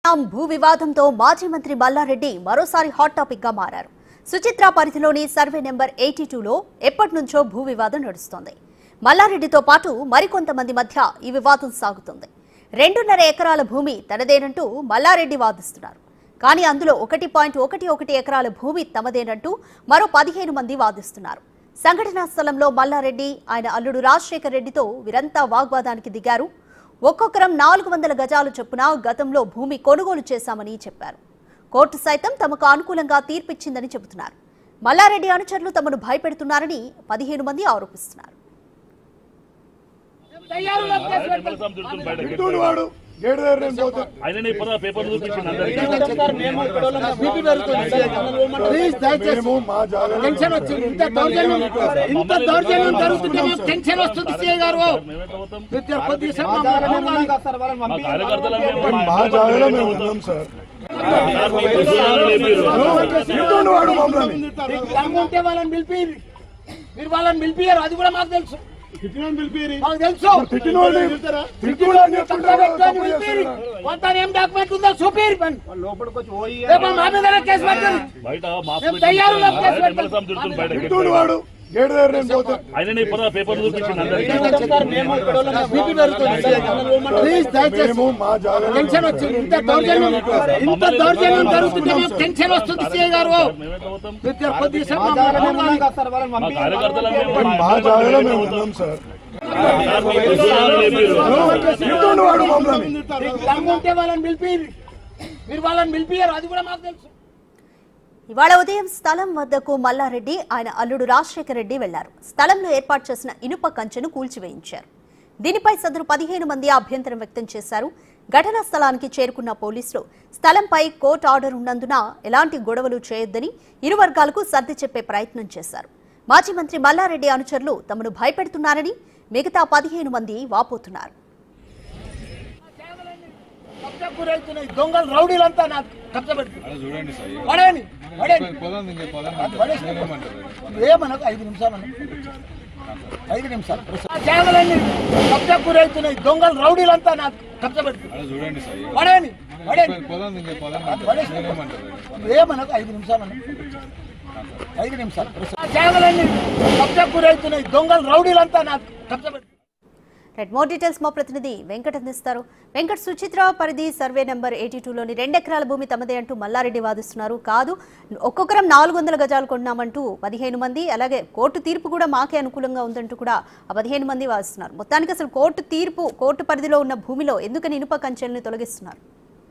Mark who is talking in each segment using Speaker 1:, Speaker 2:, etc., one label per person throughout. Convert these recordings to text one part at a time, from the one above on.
Speaker 1: భూ వివాదంతో మాజీ మంత్రి మల్లారెడ్డి మరోసారి హాట్ టాపిక్ గా మారారు సుచిత్ర పరిధిలోని సర్వే నెంబర్ ఎయిటీ టూలో ఎప్పటి నుంచో భూ వివాదం నడుస్తోంది మల్లారెడ్డితో పాటు మరికొంతమంది మధ్య ఈ వివాదం సాగుతుంది రెండున్నర ఎకరాల భూమి తనదేనంటూ మల్లారెడ్డి వాదిస్తున్నారు కానీ అందులో ఒకటి పాయింట్ ఒకటి ఒకటి ఎకరాల భూమి తమదేనంటూ మరో పదిహేను మంది వాదిస్తున్నారు సంఘటనా స్థలంలో మల్లారెడ్డి ఆయన అల్లుడు రాజశేఖర్ రెడ్డితో వీరంతా వాగ్వాదానికి దిగారు ఒక్కొక్కరం నాలుగు వందల గజాలు చొప్పున గతంలో భూమి కొనుగోలు చేశామని చెప్పారు కోర్టు సైతం తమకు అనుకూలంగా తీర్పిచ్చిందని చెబుతున్నారు మల్లారెడ్డి అనుచరులు తమను భయపెడుతున్నారని పదిహేను మంది ఆరోపిస్తున్నారు
Speaker 2: ఇటువంటి వాడు గేట్ దగ్గర నేను పోతే
Speaker 3: ఆయననే ఇప్పుడు పేపర్ చూపించింది అందరికీ
Speaker 2: ప్లీజ్ మేము మా జాగ్రత్త
Speaker 4: టెన్షన్ వచ్చింది ఇంత దౌర్జన్యం ఇంత దౌర్జన్యం జరుగుతుంటే మాకు టెన్షన్ వస్తుంది సీఏ గారు
Speaker 3: మేమెట్లా పోతాం
Speaker 4: కొద్దిగా- కొద్దిసేపు మమ్మల్ని కలవాలి.
Speaker 3: మా కార్యకర్తలు మేము
Speaker 2: మా జాగ్రత్త మేము ఉన్నాం సార్
Speaker 3: లేపారు.
Speaker 2: ఇటువంటి వాడు మమ్మల్ని
Speaker 4: మీకు దమ్ము ఉంటే వాళ్ళని పిలిపి మీరు వాళ్ళని పిలిపియారు అది కూడా మాకు తెలుసు మాకు తెలుసు
Speaker 2: తిట్టిన వాడిని తిట్టిన వాడిని
Speaker 4: తక్కువ పెట్టుకొని పిలిపిరి. కొంత ఏం డాక్యుమెంట్ ఉందో చూపిరి రేపు మా మీద కేసు పెట్టండి
Speaker 3: బయట మాస్క్
Speaker 4: మేము తయారు లేం కేసు
Speaker 3: పెట్టుకుని
Speaker 4: పెట్టండి.
Speaker 3: ఎమ్మెల్సీ తిడుతుంది బయట
Speaker 2: ఇటువంటి వాడు గేట్ దగ్గర నేను పోతే
Speaker 3: ఆయననే ఇప్పుడు పేపర్ చూపించింది అందరికీ
Speaker 4: ప్లీజ్ దయచేసి
Speaker 2: మేము మా జాగ్రత్త
Speaker 4: టెన్షన్ వచ్చింది ఇంత దౌర్జన్యం ఇంత దౌర్జన్యం జరుగుతుంటే మాకు టెన్షన్ వస్తుంది సీఏ గారు
Speaker 3: మేమెట్లా పోతాం
Speaker 4: కొద్దిగా- కొద్దిసేపు మమ్మల్ని కలవాలి.
Speaker 3: మా కార్యకర్తలు మేము
Speaker 2: మా జాగ్రత్త మేము ఉన్నాం సార్
Speaker 3: లేపారు.
Speaker 2: ఇటువంటి వాడు మమ్మల్ని
Speaker 4: మీకు దమ్ము ఉంటే వాళ్ళని పిలిపి మీరు వాళ్ళని పిలిపియారు అది కూడా మాకు తెలుసు
Speaker 1: ఇవాళ ఉదయం స్థలం వద్దకు మల్లారెడ్డి ఆయన అల్లుడు రాజశేఖర రెడ్డి వెళ్లారు స్థలంలో ఏర్పాటు చేసిన ఇనుప కంచెను కూల్చివేయించారు దీనిపై సదరు పదిహేను మంది అభ్యంతరం వ్యక్తం చేశారు ఘటనా స్థలానికి చేరుకున్న పోలీసులు స్థలంపై కోర్టు ఆర్డర్ ఉన్నందున ఎలాంటి గొడవలు చేయొద్దని ఇరు వర్గాలకు సర్ది చెప్పే ప్రయత్నం చేశారు మాజీ మంత్రి మల్లారెడ్డి అనుచరులు తమను భయపెడుతున్నారని మిగతా పదిహేను మంది వాపోతున్నారు
Speaker 4: కబ్జా గురవుతున్నాయి దొంగలు రౌడీలంతా నాకు కబ్జా పెడుతున్నారు
Speaker 5: చూడండి సార్
Speaker 4: పడేయండి పడేయండి
Speaker 5: పొలం ఇంకే పొలం ఏమంటారు
Speaker 4: ఏమనకు ఐదు నిమిషాలు అన్న. ఐదు నిమిషాలు ఆ జాగలన్నీ కబ్జా గురవుతున్నాయి దొంగలు రౌడీలంతా నాకు కబ్జా పెడుతున్నారు
Speaker 5: అది చూడండి సార్
Speaker 4: పడేయండి పడేయండి
Speaker 5: పొలం ఇంకే పొలం ఏమంటారు
Speaker 4: ఏమనకు ఐదు నిమిషాలు అన్న. ఐదు నిమిషాలు ఆ జాగలన్నీ కబ్జా గురవుతున్నాయి దొంగలు రౌడీలంతా నాకు కబ్జా పెడుతున్నారు
Speaker 1: రైట్ మోర్ డీటెయిల్స్ మా ప్రతినిధి వెంకట్ అందిస్తారు వెంకట్ సుచిత్ర పరిధి సర్వే నెంబర్ ఎయిటీ టూలోని రెండెకరాల భూమి తమదే అంటూ మల్లారెడ్డి వాదిస్తున్నారు కాదు ఒక్కొక్కరం నాలుగు వందల గజాలు కొన్నామంటూ పదిహేను మంది అలాగే కోర్టు తీర్పు కూడా మాకే అనుకూలంగా ఉందంటూ కూడా ఆ పదిహేను మంది వాదిస్తున్నారు మొత్తానికి అసలు కోర్టు తీర్పు కోర్టు పరిధిలో ఉన్న భూమిలో ఎందుకని ఇనుప కంచెల్ని తొలగిస్తున్నారు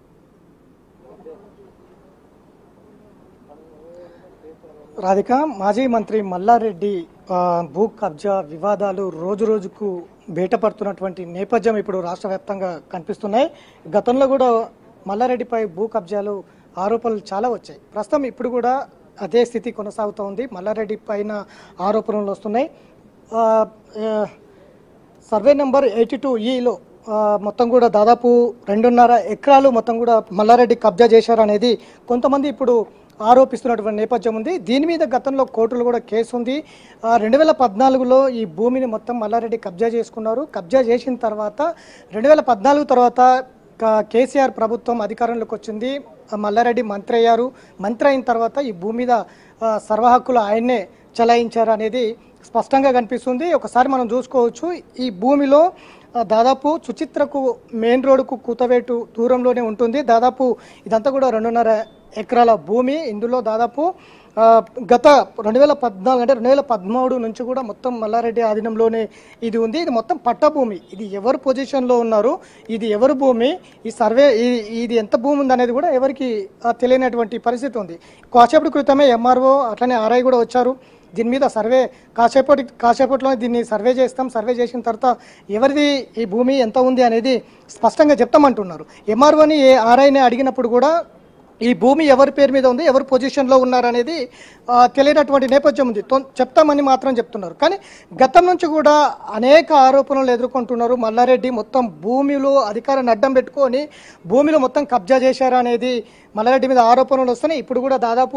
Speaker 6: రాధిక మాజీ మంత్రి మల్లారెడ్డి ఆ, భూ కబ్జా వివాదాలు రోజు రోజుకు బయటపడుతున్నటువంటి నేపథ్యం ఇప్పుడు రాష్ట్ర వ్యాప్తంగా కనిపిస్తున్నాయి గతంలో కూడా మల్లారెడ్డిపై భూ కబ్జాలు ఆరోపణలు చాలా వచ్చాయి ప్రస్తుతం ఇప్పుడు కూడా అదే స్థితి కొనసాగుతూ ఉంది మల్లారెడ్డి పైన ఆరోపణలు వస్తున్నాయి ఆ, ఆ, సర్వే నెంబర్ ఎయిటీ టూ ఈలో మొత్తం కూడా దాదాపు రెండున్నర ఎకరాలు మొత్తం కూడా మల్లారెడ్డి కబ్జా చేశారనేది కొంతమంది ఇప్పుడు ఆరోపిస్తున్నటువంటి నేపథ్యం ఉంది దీని మీద గతంలో కోర్టులో కూడా కేసు ఉంది రెండు వేల పద్నాలుగులో ఈ భూమిని మొత్తం మల్లారెడ్డి కబ్జా చేసుకున్నారు కబ్జా చేసిన తర్వాత రెండు వేల పద్నాలుగు తర్వాత క- కేసీఆర్ ప్రభుత్వం అధికారంలోకి వచ్చింది ఆ మల్లారెడ్డి మంత్రి అయ్యారు మంత్రి అయిన తర్వాత ఈ భూమి మీద ఆ, సర్వ హక్కులు ఆయన్నే చలాయించారు అనేది స్పష్టంగా కనిపిస్తుంది ఒకసారి మనం చూసుకోవచ్చు ఈ భూమిలో ఆ, దాదాపు సుచిత్రకు మెయిన్ రోడ్డుకు కూతవేటు దూరంలోనే ఉంటుంది దాదాపు ఇదంతా కూడా రెండున్నర ఎకరాల భూమి ఇందులో దాదాపు ఆ, గత రెండు వేల పద్నాలుగు అంటే రెండు వేల పదమూడు నుంచి కూడా మొత్తం మల్లారెడ్డి ఆధీనంలోనే ఇది ఉంది ఇది మొత్తం పట్ట భూమి ఇది ఎవరు పొజిషన్లో ఉన్నారు ఇది ఎవరు భూమి ఈ సర్వే ఈ- ఇది ఎంత భూమి ఉంది అనేది కూడా ఎవరికి ఆ, తెలియనటువంటి పరిస్థితి ఉంది కాసేపటి క్రితమే ఎంఆర్ఓ అట్లనే ఆర్ఐ కూడా వచ్చారు దీని మీద సర్వే కాసేపటి కాసేపట్లో దీన్ని సర్వే చేస్తాం సర్వే చేసిన తర్వాత ఎవరిది ఈ భూమి ఎంత ఉంది అనేది స్పష్టంగా చెప్తామంటున్నారు ఎంఆర్ఓని ఏ ఆర్ఐని అడిగినప్పుడు కూడా ఈ భూమి ఎవరి పేరు మీద ఉంది ఎవరు పొజిషన్లో ఉన్నారనేది ఆ, తెలియనటువంటి నేపథ్యం ఉంది తొం- చెప్తామని మాత్రం చెప్తున్నారు కానీ గతం నుంచి కూడా అనేక ఆరోపణలు ఎదుర్కొంటున్నారు మల్లారెడ్డి మొత్తం భూమిలో అధికారాన్ని అడ్డం పెట్టుకొని భూమిలో మొత్తం కబ్జా చేశారు అనేది మల్లారెడ్డి మీద ఆరోపణలు వస్తున్నాయి ఇప్పుడు కూడా దాదాపు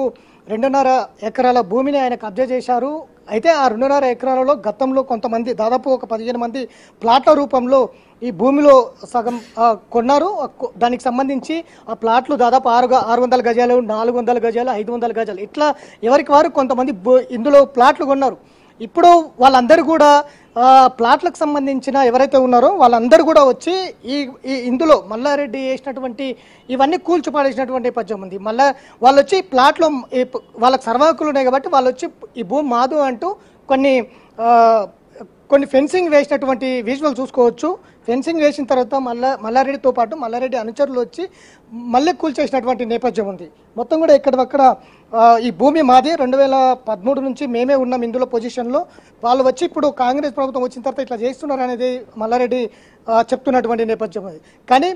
Speaker 6: రెండున్నర ఎకరాల భూమిని ఆయన కబ్జా చేశారు అయితే ఆ రెండున్నర ఎకరాలలో గతంలో కొంతమంది దాదాపు ఒక పదిహేను మంది ప్లాట్ల రూపంలో ఈ భూమిలో సగం ఆ, కొన్నారు ఆ కొ- దానికి సంబంధించి ఆ ప్లాట్లు దాదాపు ఆరు గ- ఆరు వందల గజాలు నాలుగు వందల గజాలు ఐదు వందల గజాలు ఇట్లా ఎవరికి వారు కొంతమంది భూ- ఇందులో ప్లాట్లు కొన్నారు ఇప్పుడు వాళ్ళందరూ కూడా ఆ, ప్లాట్లకు సంబంధించిన ఎవరైతే ఉన్నారో వాళ్ళందరూ కూడా వచ్చి ఈ ఈ ఇందులో మల్లారెడ్డి వేసినటువంటి ఇవన్నీ కూల్చిపాడేసినటువంటి నేపథ్యం ఉంది మళ్ళా వాళ్ళు వచ్చి ప్లాట్లో ఈ ప- వాళ్ళకి సర్వాకులు ఉన్నాయి కాబట్టి వాళ్ళు వచ్చి ఈ భూమి మాదు అంటూ కొన్ని ఆ, కొన్ని ఫెన్సింగ్ వేసినటువంటి విజువల్ చూసుకోవచ్చు ఫెన్సింగ్ వేసిన తర్వాత మల్లా మల్లారెడ్డితో పాటు మల్లారెడ్డి అనుచరులు వచ్చి మళ్ళీ కూల్చేసినటువంటి నేపథ్యం ఉంది మొత్తం కూడా ఇక్కడక్కడ ఆ, ఈ భూమి మాది రెండు వేల పదమూడు నుంచి మేమే ఉన్నాం ఇందులో పొజిషన్లో వాళ్ళు వచ్చి ఇప్పుడు కాంగ్రెస్ ప్రభుత్వం వచ్చిన తర్వాత ఇట్లా చేస్తున్నారు అనేది మల్లారెడ్డి ఆ, చెప్తున్నటువంటి నేపథ్యం అది కానీ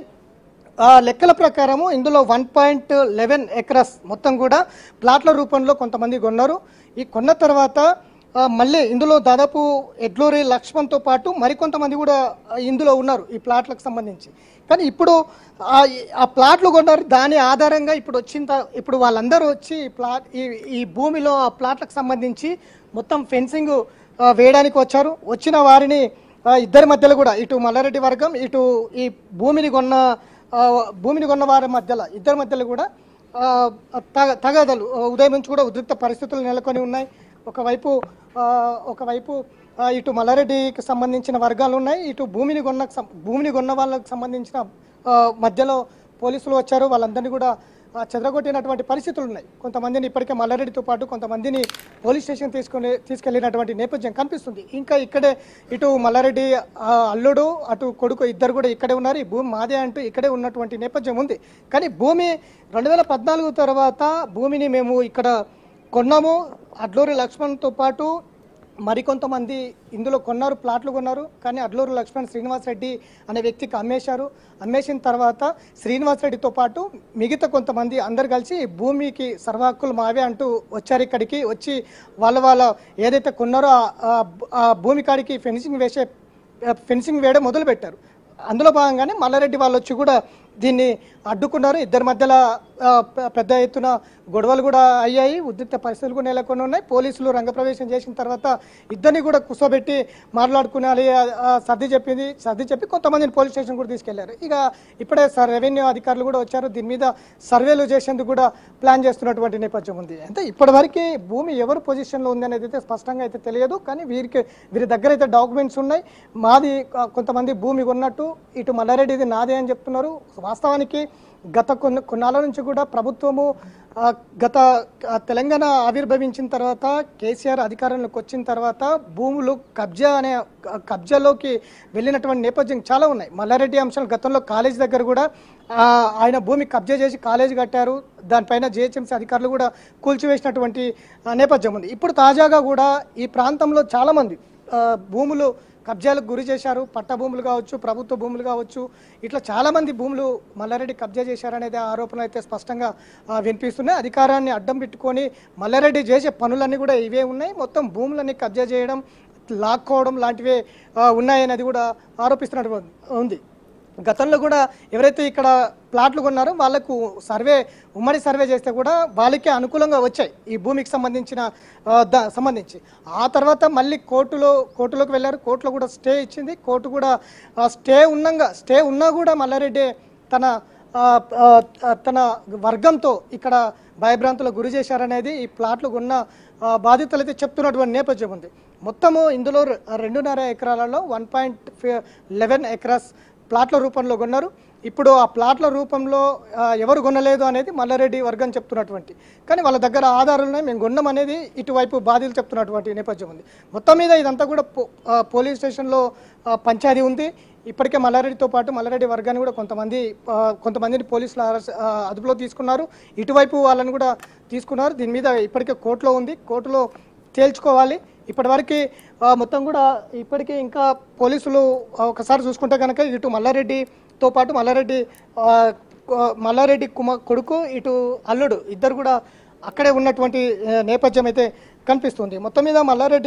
Speaker 6: ఆ లెక్కల ప్రకారము ఇందులో వన్ పాయింట్ లెవెన్ ఎకరస్ మొత్తం కూడా ప్లాట్ల రూపంలో కొంతమంది కొన్నారు ఈ కొన్న తర్వాత ఆ, మళ్ళీ ఇందులో దాదాపు ఎడ్లూరి లక్ష్మణ్తో పాటు మరికొంతమంది కూడా ఆ, ఇందులో ఉన్నారు ఈ ప్లాట్లకు సంబంధించి కానీ ఇప్పుడు ఆ ఆ ప్లాట్లు కొన్నారు దాని ఆధారంగా ఇప్పుడు వచ్చిన త- ఇప్పుడు వాళ్ళందరూ వచ్చి ఈ ప్లాట్ ఈ ఈ భూమిలో ఆ ప్లాట్లకు సంబంధించి మొత్తం ఫెన్సింగ్ ఆ, వేయడానికి వచ్చారు వచ్చిన వారిని ఆ, ఇద్దరి మధ్యలో కూడా ఇటు మల్లారెడ్డి వర్గం ఇటు ఈ భూమిని కొన్న ఆ, భూమిని కొన్న వారి మధ్యలో ఇద్దరి మధ్యలో కూడా ఆ, తగ తగాదలు ఆ, ఉదయం నుంచి కూడా ఉద్రిక్త పరిస్థితులు నెలకొని ఉన్నాయి ఒకవైపు ఆ, ఒకవైపు ఆ, ఇటు మల్లారెడ్డికి సంబంధించిన వర్గాలు ఉన్నాయి ఇటు భూమిని కొన్న సం- భూమిని కొన్న వాళ్ళకి సంబంధించిన ఆ, మధ్యలో పోలీసులు వచ్చారు వాళ్ళందరినీ కూడా ఆ, చెదరగొట్టినటువంటి పరిస్థితులు ఉన్నాయి కొంతమందిని ఇప్పటికే మల్లారెడ్డితో పాటు కొంతమందిని పోలీస్ స్టేషన్ తీసుకొని తీసుకెళ్లినటువంటి నేపథ్యం కనిపిస్తుంది ఇంకా ఇక్కడే ఇటు మల్లారెడ్డి ఆ, అల్లుడు అటు కొడుకు ఇద్దరు కూడా ఇక్కడే ఉన్నారు ఈ భూమి మాదే అంటూ ఇక్కడే ఉన్నటువంటి నేపథ్యం ఉంది కానీ భూమి రెండు వేల పద్నాలుగు తర్వాత భూమిని మేము ఇక్కడ కొన్నాము అడ్లూరి లక్ష్మణ్తో పాటు మరికొంతమంది ఇందులో కొన్నారు ప్లాట్లు కొన్నారు కానీ అడ్లూరు లక్ష్మణ్ శ్రీనివాస్ రెడ్డి అనే వ్యక్తికి అమ్మేశారు అమ్మేసిన తర్వాత శ్రీనివాస్ రెడ్డితో పాటు మిగతా కొంతమంది అందరు కలిసి ఈ భూమికి సర్వాక్కులు మావే అంటూ వచ్చారు ఇక్కడికి వచ్చి వాళ్ళ వాళ్ళ ఏదైతే కొన్నారో ఆ- ఆ- ఆ భూమి కాడికి ఫెన్సింగ్ వేసే ఫెన్సింగ్ వేయడం మొదలు పెట్టారు అందులో భాగంగానే మల్లారెడ్డి వాళ్ళు వచ్చి కూడా దీన్ని అడ్డుకున్నారు ఇద్దరి మధ్యలో ఆ, పె- పెద్ద ఎత్తున గొడవలు కూడా అయ్యాయి ఉద్రిక్త పరిస్థితులు కూడా నెలకొని ఉన్నాయి పోలీసులు రంగప్రవేశం చేసిన తర్వాత ఇద్దరిని కూడా కూర్చోబెట్టి మాట్లాడుకునాలి ఆ, ఆ, సర్ది చెప్పింది సర్ది చెప్పి కొంతమందిని పోలీస్ స్టేషన్ కూడా తీసుకెళ్లారు ఇక ఇప్పుడే సార్ రెవెన్యూ అధికారులు కూడా వచ్చారు దీని మీద సర్వేలు చేసేందుకు కూడా ప్లాన్ చేస్తున్నటువంటి నేపథ్యం ఉంది అంటే ఇప్పటివరకు భూమి ఎవరు పొజిషన్లో ఉంది అనేది అయితే స్పష్టంగా అయితే తెలియదు కానీ వీరికి వీరి దగ్గర అయితే డాక్యుమెంట్స్ ఉన్నాయి మాది ఆ, కొంతమంది భూమి కొన్నట్టు ఇటు మల్లారెడ్డిది నాదే అని చెప్తున్నారు వాస్తవానికి గత కొన్ని కొన్నాళ్ళ నుంచి కూడా ప్రభుత్వము ఆ, గత ఆ, తెలంగాణ ఆవిర్భవించిన తర్వాత కేసీఆర్ అధికారంలోకి వచ్చిన తర్వాత భూములు కబ్జా అనే క- కబ్జాలోకి వెళ్ళినటువంటి నేపథ్యం చాలా ఉన్నాయి మల్లారెడ్డి అంశాలు గతంలో కాలేజ్ దగ్గర కూడా ఆ, ఆయన భూమి కబ్జా చేసి కాలేజ్ కట్టారు దానిపైన జిహెచ్ఎంసీ అధికారులు కూడా కూల్చివేసినటువంటి ఆ, నేపథ్యం ఉంది ఇప్పుడు తాజాగా కూడా ఈ ప్రాంతంలో చాలామంది ఆ, భూములు కబ్జాలకు గురి చేశారు పట్ట భూములు కావచ్చు ప్రభుత్వ భూములు కావచ్చు ఇట్లా చాలా మంది భూములు మల్లారెడ్డి కబ్జా చేశారనేది ఆరోపణలు అయితే స్పష్టంగా ఆ, వినిపిస్తున్నాయి అధికారాన్ని అడ్డం పెట్టుకొని మల్లారెడ్డి చేసే పనులన్నీ కూడా ఇవే ఉన్నాయి మొత్తం భూములన్నీ కబ్జా చేయడం లాక్కోవడం లాంటివే ఆ, ఉన్నాయనేది కూడా ఆరోపిస్తున్నట్టు ఉంది గతంలో కూడా ఎవరైతే ఇక్కడ ప్లాట్లు కొన్నారో వాళ్ళకు సర్వే ఉమ్మడి సర్వే చేస్తే కూడా వాళ్ళకే అనుకూలంగా వచ్చాయి ఈ భూమికి సంబంధించిన ఆ, ద- సంబంధించి ఆ తర్వాత మళ్ళీ కోర్టులో కోర్టులోకి వెళ్ళారు కోర్టులో కూడా స్టే ఇచ్చింది కోర్టు కూడా ఆ, స్టే ఉన్నంగా స్టే ఉన్నా కూడా మల్లారెడ్డి తన ఆ, ఆ, తన వర్గంతో ఇక్కడ భయభ్రాంతులకు గురి చేశారనేది ఈ ప్లాట్లు కొన్న ఆ, బాధితులు అయితే చెప్తున్నటువంటి నేపథ్యం ఉంది మొత్తము ఇందులో రె- రెండున్నర ఎకరాలలో వన్ పాయింట్ లెవెన్ ఎకరాస్ ప్లాట్ల రూపంలో కొన్నారు ఇప్పుడు ఆ ప్లాట్ల రూపంలో ఆ, ఎవరు కొనలేదు అనేది మల్లారెడ్డి వర్గం చెప్తున్నటువంటి కానీ వాళ్ళ దగ్గర ఆధారాలు ఉన్నాయి మేము కొన్నాం అనేది ఇటువైపు బాధ్యులు చెప్తున్నటువంటి నేపథ్యం ఉంది మొత్తం మీద ఇదంతా కూడా పో- ఆ, పోలీస్ స్టేషన్లో ఆ, పంచాయతీ ఉంది ఇప్పటికే మల్లారెడ్డితో పాటు మల్లారెడ్డి వర్గాన్ని కూడా కొంతమంది ఆ, కొంతమందిని పోలీసులు అరెస్ట్- ఆ, అదుపులో తీసుకున్నారు ఇటువైపు వాళ్ళని కూడా తీసుకున్నారు దీని మీద ఇప్పటికే కోర్టులో ఉంది కోర్టులో తేల్చుకోవాలి ఇప్పటివరకు ఆ, మొత్తం కూడా ఇప్పటికే ఇంకా పోలీసులు ఆ, ఒకసారి చూసుకుంటే కనుక ఇటు మల్లారెడ్డితో పాటు మల్లారెడ్డి ఆ, కొ- మల్లారెడ్డి కుమ కొడుకు ఇటు అల్లుడు ఇద్దరు కూడా అక్కడే ఉన్నటువంటి ఆ, నేపథ్యం అయితే కనిపిస్తుంది మొత్తం మీద మల్లారెడ్డి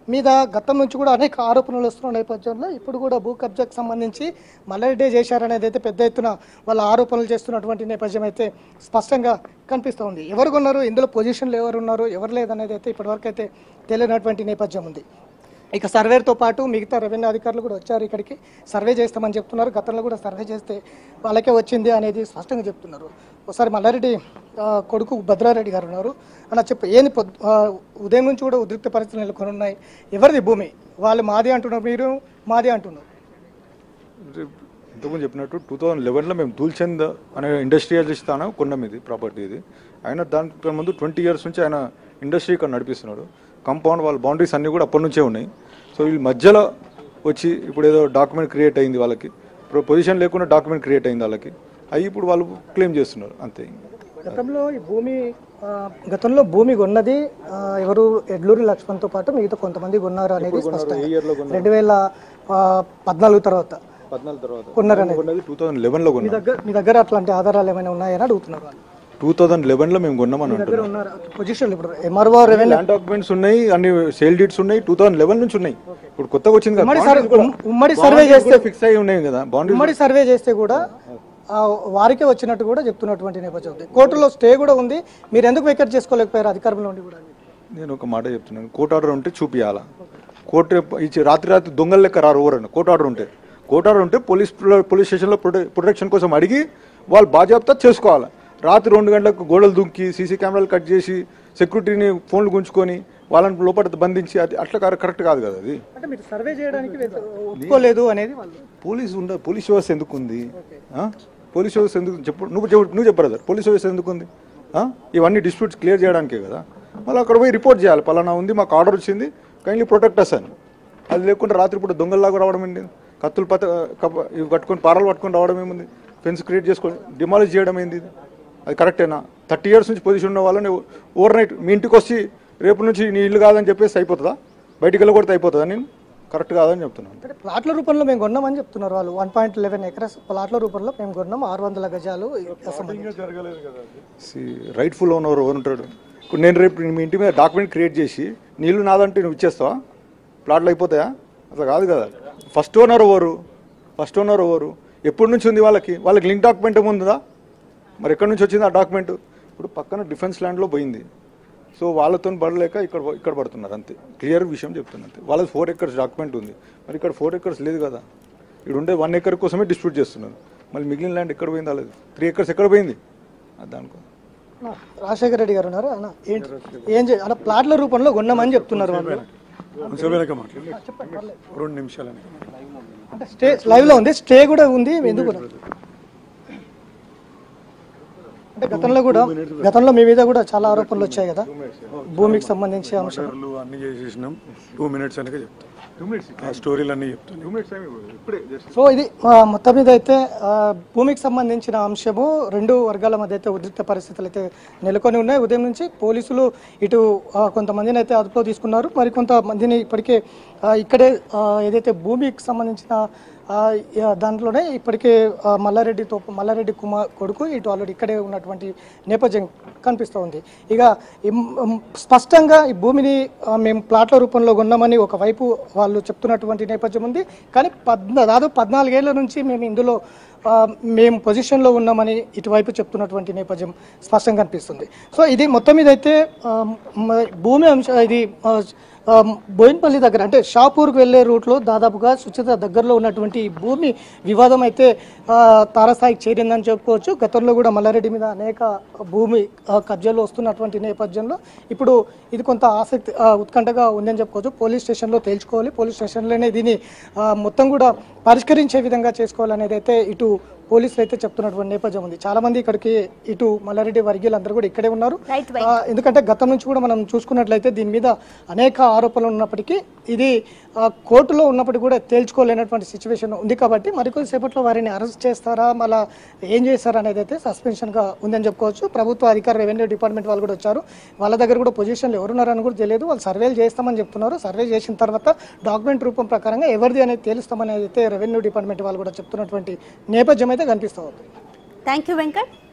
Speaker 6: మీద గతం నుంచి కూడా అనేక ఆరోపణలు వస్తున్న నేపథ్యంలో ఇప్పుడు కూడా భూ కబ్జాకు సంబంధించి మల్లారెడ్డి చేశారనేది అయితే పెద్ద ఎత్తున వాళ్ళ ఆరోపణలు చేస్తున్నటువంటి నేపథ్యం అయితే స్పష్టంగా కనిపిస్తోంది ఎవరు కొన్నారు ఇందులో పొజిషన్లు ఎవరు ఉన్నారు ఎవరు లేదనేది అయితే ఇప్పటివరకు అయితే తెలియనటువంటి నేపథ్యం ఉంది ఇక సర్వేతో పాటు మిగతా రెవెన్యూ అధికారులు కూడా వచ్చారు ఇక్కడికి సర్వే చేస్తామని చెప్తున్నారు గతంలో కూడా సర్వే చేస్తే వాళ్ళకే వచ్చింది అనేది స్పష్టంగా చెప్తున్నారు ఒకసారి మల్లారెడ్డి ఆ, కొడుకు భద్రారెడ్డి గారు ఉన్నారు అలా చెప్పు ఏంది పొద్దు ఆ, ఉదయం నుంచి కూడా ఉద్రిక్త పరిస్థితులు నెలకొని ఉన్నాయి ఎవరిది భూమి వాళ్ళు మాది అంటున్నారు మీరు మాది అంటున్నారు
Speaker 7: ఇంతకుముందు చెప్పినట్టు టూ థౌజండ్ లెవెన్లో మేము దూల్చంద్ అనే ఇండస్ట్రియలిస్ట్ తాను కొన్నాం ఇది ప్రాపర్టీ ఇది ఆయన దానికి ముందు ట్వంటీ ఇయర్స్ నుంచి ఆయన ఇండస్ట్రీ ఇక్కడ నడిపిస్తున్నాడు కాంపౌండ్ వాళ్ళ బౌండరీస్ అన్నీ కూడా అప్పటి నుంచే ఉన్నాయి సో వీళ్ళు మధ్యలో వచ్చి ఇప్పుడు ఏదో డాక్యుమెంట్ క్రియేట్ అయింది వాళ్ళకి ఇప్పుడు పొజిషన్ లేకుండా డాక్యుమెంట్ క్రియేట్ అయింది వాళ్ళకి అవి ఇప్పుడు వాళ్ళు క్లెయిమ్ చేస్తున్నారు అంతే
Speaker 6: గతంలో ఈ భూమి ఆ, గతంలో భూమి కొన్నది ఆ, ఎవరు ఎడ్లూరి లక్ష్మణ్తో పాటు మిగతా కొంతమంది కొన్నారు అనేది స్పష్టంగా రెండు వేల ఆ, పద్నాలుగు తర్వాత
Speaker 7: పద్నాలుగు తర్వాత
Speaker 6: కొన్నారనేది
Speaker 7: కొన్నది టూ థౌజండ్ లెవెన్లో
Speaker 6: మీ
Speaker 7: కొన్నాం
Speaker 6: దగ్గర మీ దగ్గర అట్లాంటి ఆధారాలు ఏమైనా ఉన్నాయని అడుగుతున్నారు వాళ్ళు
Speaker 7: టూ థౌజండ్ లెవెన్లో మేము కొన్నామని
Speaker 6: దగ్గర
Speaker 7: అంటున్నాం
Speaker 6: ఉన్నారు పొజిషన్ ఇప్పుడు ఎంఆర్ఓ రెవెన్యూ
Speaker 7: ల్యాండ్ డాక్యుమెంట్స్ ఉన్నాయి అన్ని సేల్ డీట్స్ ఉన్నాయి టూ థౌసండ్ లెవెన్ నుంచి ఉన్నాయి ఇప్పుడు కొత్తగా వచ్చింది కదా
Speaker 6: ఉమ్మడి
Speaker 7: boundaries
Speaker 6: సర్వే-
Speaker 7: కూడా-
Speaker 6: ఉమ్మడి
Speaker 7: boundaries
Speaker 6: సర్వే చేస్తే-
Speaker 7: కూడా ఫిక్స్ అయ్యి ఉన్నాయి కదా బాండరీ
Speaker 6: ఉమ్మడి సర్వే చేస్తే కూడా ఆ, వారికే వచ్చినట్టు కూడా చెప్తున్నటువంటి నేపథ్యం ఉంది కోర్టులో స్టే కూడా ఉంది మీరు ఎందుకు వెకెట్ చేసుకోలేకపోయారు అధికారంలో ఉండి కూడా
Speaker 7: నేను ఒక మాట చెప్తున్నాను కోర్ట్ ఆర్డర్ ఉంటే చూపియాలా కోర్టు ఇచ్చి రాత్రి రాత్రి దొంగల లెక్క రారు ఎవరన్నా కోర్ట్ ఆర్డర్ ఉంటే కోర్ట్ ఆర్డర్ ఉంటే పోలీస్ పోలీస్ స్టేషన్లో ప్రొటె- ప్రొటెక్షన్ కోసం అడిగి వాళ్ళు బాధ్యత చేసుకోవాలి రాత్రి రెండు గంటలకు గోడలు దుంకి సీసీ కెమెరాలు కట్ చేసి సెక్యూరిటీని ఫోన్లు గుంజుకొని వాళ్ళని లోపల బంధించి అది అట్లా కర- కరెక్ట్ కాదు కదా అది
Speaker 6: అంటే మీరు సర్వే చేయడానికి వె- ఒప్పుకోలేదు అనేది వాళ్ళు
Speaker 7: పోలీస్ ఉండ పోలీస్ వ్యవస్థ ఎందుకు ఉంది ఆ? పోలీస్ వ్యవస్థ ఎందుకు చెప్పు నువ్వు చెప్పు నువ్వు చెప్పు బ్రదర్ పోలీస్ వ్యవస్థ ఎందుకు ఉంది ఆ? ఇవన్నీ డిస్ప్యూట్స్ క్లియర్ చేయడానికే కదా మళ్ళీ అక్కడ పోయి రిపోర్ట్ చేయాలి పలానా ఉంది మాకు ఆర్డర్ వచ్చింది కైండ్లీ ప్రొటెక్ట్ అస్ అని అది లేకుండా రాత్రిపూట దొంగల్లాగా రావడం ఏంటి కత్తులు పత కప్ప- ఇవి కట్టుకొని పారాలు పట్టుకొని రావడం ఏముంది ఫెన్స్ క్రియేట్ చేసుకొని డిమాలిష్ చేయడం ఏంది ఇది? అది కరెక్టేనా థర్టీ ఇయర్స్ నుంచి పొజిషన్ ఉన్న వాళ్ళని ఓవర్ నైట్ మీ ఇంటికి వచ్చి రేపు నుంచి నీ ఇల్లు కాదని చెప్పేసి అయిపోతుందా బయటికి వెళ్ళకూడదు అయిపోతుందా నేను కరెక్ట్ కాదని చెప్తున్నాను
Speaker 6: అంటే ప్లాట్ల రూపంలో మేము కొన్నామని చెప్తున్నారు వాళ్ళు వన్ పాయింట్ లెవెన్ ఎకరస్ ప్లాట్ల రూపంలో మేము కొన్నాం ఆరు వందల గజాలు సంబంధించి.
Speaker 7: రైట్ఫుల్ ఓనర్ ఎవరు ఉంటాడు ఇప్పుడు నేను రేపు మీ ఇంటి మీద డాక్యుమెంట్ క్రియేట్ చేసి నీళ్ళు నాదంటే నువ్వు ఇచ్చేస్తావా ప్లాట్లు అయిపోతాయా అట్లా కాదు కదా ఫస్ట్ ఓనర్ ఎవరు ఫస్ట్ ఓనర్ ఎవరు ఎప్పటి నుంచి ఉంది వాళ్ళకి వాళ్ళకి లింక్ డాక్యుమెంట్ ఏముందా మరి ఎక్కడి నుంచి వచ్చింది ఆ డాక్యుమెంట్ ఇప్పుడు పక్కన డిఫెన్స్ ల్యాండ్లో పోయింది సో వాళ్ళతో పడలేక ఇక్కడ ఇక్కడ పడుతున్నారు అంతే క్లియర్ విషయం చెప్తున్నా అంతే వాళ్ళది ఫోర్ ఎకర్స్ డాక్యుమెంట్ ఉంది మరి ఇక్కడ ఫోర్ ఎకర్స్ లేదు కదా ఇక్కడ ఉండే వన్ ఎకర్ కోసమే డిస్ప్యూట్ చేస్తున్నారు మళ్ళీ మిగిలిన ల్యాండ్ ఎక్కడ పోయిందా లేదు త్రీ ఎకర్స్ ఎక్కడ పోయింది అది దానికో
Speaker 6: అన్న, రాజశేఖర రెడ్డి గారు ఉన్నారు అన్న ఏంటి ఏం చే అన్న ప్లాట్ల రూపంలో కొన్నామని చెప్తున్నారు వాళ్ళు
Speaker 2: కొంచెం వెనక మాట్లాడు రెండు నిమిషాలని
Speaker 6: అంటే స్టే లైవ్ లో ఉంది స్టే కూడా ఉంది ఎందుకు అంటే గతంలో కూడా గతంలో మీ మీద కూడా చాలా ఆరోపణలు వచ్చాయి కదా భూమికి సంబంధించి అంశం
Speaker 2: ఆర్డర్లు అన్ని చేసేసినాం టూ మినిట్స్ వెనక చెప్తాం ఆ స్టోరీలు అన్నీ చెప్తాను
Speaker 6: సో ఇది ఆ, మొత్తం మీద అయితే ఆ, భూమికి సంబంధించిన అంశము రెండు వర్గాల మధ్య అయితే ఉద్రిక్త పరిస్థితులు అయితే నెలకొని ఉన్నాయి ఉదయం నుంచి పోలీసులు ఇటు ఆ, కొంతమందిని అయితే అదుపులో తీసుకున్నారు మరి కొంతమందిని ఇప్పటికే ఆ, ఇక్కడే ఆ, ఏదైతే భూమికి సంబంధించిన ఆ, యా, దాంట్లోనే ఇప్పటికే ఆ, మల్లారెడ్డితో మల్లారెడ్డి కుమార్ కొడుకు ఇటు ఆల్రెడీ ఇక్కడే ఉన్నటువంటి నేపథ్యం కనిపిస్తూ ఉంది ఇక ఇం- ఇం- స్పష్టంగా ఈ భూమిని ఆ, మేము ప్లాట్ల రూపంలో కొన్నామని ఒకవైపు వాళ్ళు చెప్తున్నటువంటి నేపథ్యం ఉంది కానీ పద్నా దాదాపు పద్నాలుగేళ్ల నుంచి మేము ఇందులో ఆ, మేము పొజిషన్లో ఉన్నామని ఇటువైపు చెప్తున్నటువంటి నేపథ్యం స్పష్టంగా కనిపిస్తుంది సో ఇది మొత్తం మీద అయితే ఆ, మ- భూమి అంశ ఇది ఆ, ఆ, బోయిన్పల్లి దగ్గర అంటే షాపూర్కి వెళ్ళే రూట్లో దాదాపుగా సుచిత దగ్గరలో ఉన్నటువంటి ఈ భూమి వివాదం అయితే ఆ, తారస్థాయికి చేరిందని చెప్పుకోవచ్చు గతంలో కూడా మల్లారెడ్డి మీద అనేక భూమి ఆ, కబ్జాలు వస్తున్నటువంటి నేపథ్యంలో ఇప్పుడు ఇది కొంత ఆసక్తి ఆ, ఉత్కంఠగా ఉందని చెప్పుకోవచ్చు పోలీస్ స్టేషన్లో తేల్చుకోవాలి పోలీస్ స్టేషన్లోనే దీన్ని ఆ, మొత్తం కూడా పరిష్కరించే విధంగా చేసుకోవాలనేది అయితే ఇటు పోలీసులు అయితే చెప్తున్నటువంటి నేపథ్యం ఉంది చాలా మంది ఇక్కడికి ఇటు మల్లారెడ్డి వర్గీయులు అందరూ కూడా ఇక్కడే ఉన్నారు
Speaker 1: Right,
Speaker 6: ఆ, ఎందుకంటే గతం నుంచి కూడా మనం చూసుకున్నట్లయితే దీని మీద అనేక ఆరోపణలు ఉన్నప్పటికీ ఇది ఆ, కోర్టులో ఉన్నప్పటికీ కూడా తేల్చుకోలేనటువంటి సిచ్యువేషన్ ఉంది కాబట్టి మరికొద్ది సేపట్లో వారిని అరెస్ట్ చేస్తారా మళ్ళా ఏం చేస్తారా అనేది అయితే సస్పెన్షన్గా ఉందని చెప్పుకోవచ్చు ప్రభుత్వ అధికార రెవెన్యూ డిపార్ట్మెంట్ వాళ్ళు కూడా వచ్చారు వాళ్ళ దగ్గర కూడా పొజిషన్లు ఎవరున్నారని కూడా తెలియదు వాళ్ళు సర్వేలు చేస్తామని చెప్తున్నారు సర్వే చేసిన తర్వాత డాక్యుమెంట్ రూపం ప్రకారంగా ఎవరిది అనేది తేలుస్తామని అయితే రెవెన్యూ డిపార్ట్మెంట్ వాళ్ళు కూడా చెప్తున్నటువంటి నేపథ్యం అయితే కనిపిస్తూ ఉంది
Speaker 1: థ్యాంక్ యూ వెంకట్